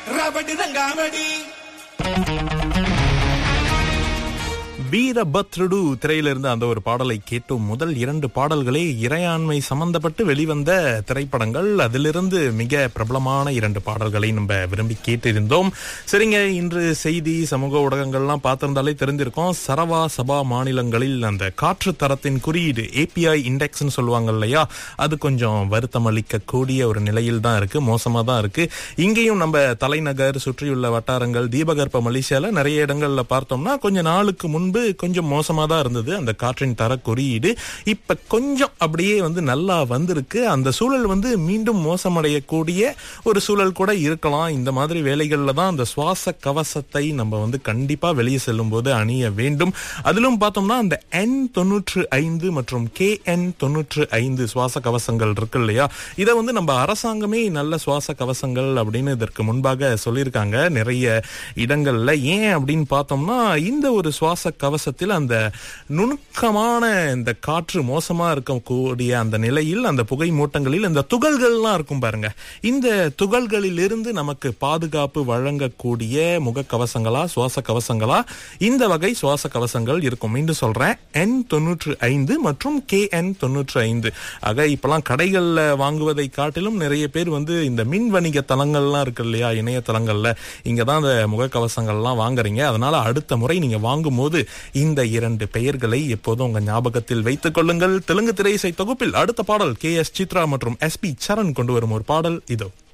ரபடி ரங்காவடி வீரபத்ருடு திரையிலிருந்து அந்த ஒரு பாடலை கேட்டோம் முதல் இரண்டு பாடல்களே இறையாண்மை சம்பந்தப்பட்டு வெளிவந்த திரைப்படங்கள் அதிலிருந்து மிக பிரபலமான இரண்டு பாடல்களை நம்ம விரும்பி கேட்டிருந்தோம் சரிங்க இன்று செய்தி சமூக ஊடகங்கள்லாம் பார்த்திருந்தாலே தெரிஞ்சிருக்கோம் சரவா சபா மாநிலங்களில் அந்த காற்று தரத்தின் குறியீடு ஏபிஐ இண்டெக்ஸ்னு சொல்லுவாங்க இல்லையா அது கொஞ்சம் வருத்தம் அளிக்க கூடிய ஒரு நிலையில் தான் இருக்கு மோசமா தான் இருக்கு இங்கேயும் நம்ம தலைநகர் சுற்றியுள்ள வட்டாரங்கள் தீபகற்ப மலேசியால நிறைய இடங்கள்ல பார்த்தோம்னா கொஞ்ச நாளுக்கு முன்பு கொஞ்சம் மோசமா தான் இருந்தது அந்த காற்றின் தர குறியீடு இப்ப கொஞ்சம் அப்படியே வந்து நல்லா வந்திருக்கு அந்த சூழல் வந்து மீண்டும் மோசமடையக்கூடிய ஒரு சூழல் கூட இருக்கலாம் இந்த மாதிரி வேலைகள்ல தான் அந்த சுவாச கவசத்தை நம்ம வந்து கண்டிப்பா வெளியே செல்லும் போது அணிய வேண்டும் அதிலும் பார்த்தோம்னா அந்த என் தொன்னூற்று ஐந்து மற்றும் கே என் தொன்னூற்று ஐந்து சுவாச கவசங்கள் இருக்கு இல்லையா இதை வந்து நம்ம அரசாங்கமே நல்ல சுவாச கவசங்கள் அப்படின்னு இதற்கு முன்பாக சொல்லியிருக்காங்க நிறைய இடங்கள்ல ஏன் அப்படின்னு பார்த்தோம்னா இந்த ஒரு சுவாச கவசத்தில் அந்த நுணுக்கமான இந்த காற்று மோசமா இருக்கக்கூடிய அந்த நிலையில் அந்த புகை மூட்டங்களில் இந்த துகள்கள்லாம் இருக்கும் பாருங்க இந்த துகள்களில் இருந்து நமக்கு பாதுகாப்பு வழங்கக்கூடிய முகக்கவசங்களா சுவாச கவசங்களா இந்த வகை சுவாச கவசங்கள் இருக்கும் மீண்டும் சொல்றேன் என் தொன்னூற்று ஐந்து மற்றும் கே என் தொன்னூற்று ஐந்து ஆக இப்பெல்லாம் கடைகள்ல வாங்குவதை காட்டிலும் நிறைய பேர் வந்து இந்த மின் வணிக தளங்கள்லாம் இருக்கு இல்லையா இணையதளங்கள்ல இங்க தான் அந்த முகக்கவசங்கள்லாம் வாங்குறீங்க அதனால அடுத்த முறை நீங்க வாங்கும் போது இந்த இரண்டு பெயர்களை எப்போதும் உங்க ஞாபகத்தில் வைத்துக் கொள்ளுங்கள் தெலுங்கு திரையிசை தொகுப்பில் அடுத்த பாடல் கே எஸ் சித்ரா மற்றும் எஸ் பி சரண் கொண்டு வரும் ஒரு பாடல் இதோ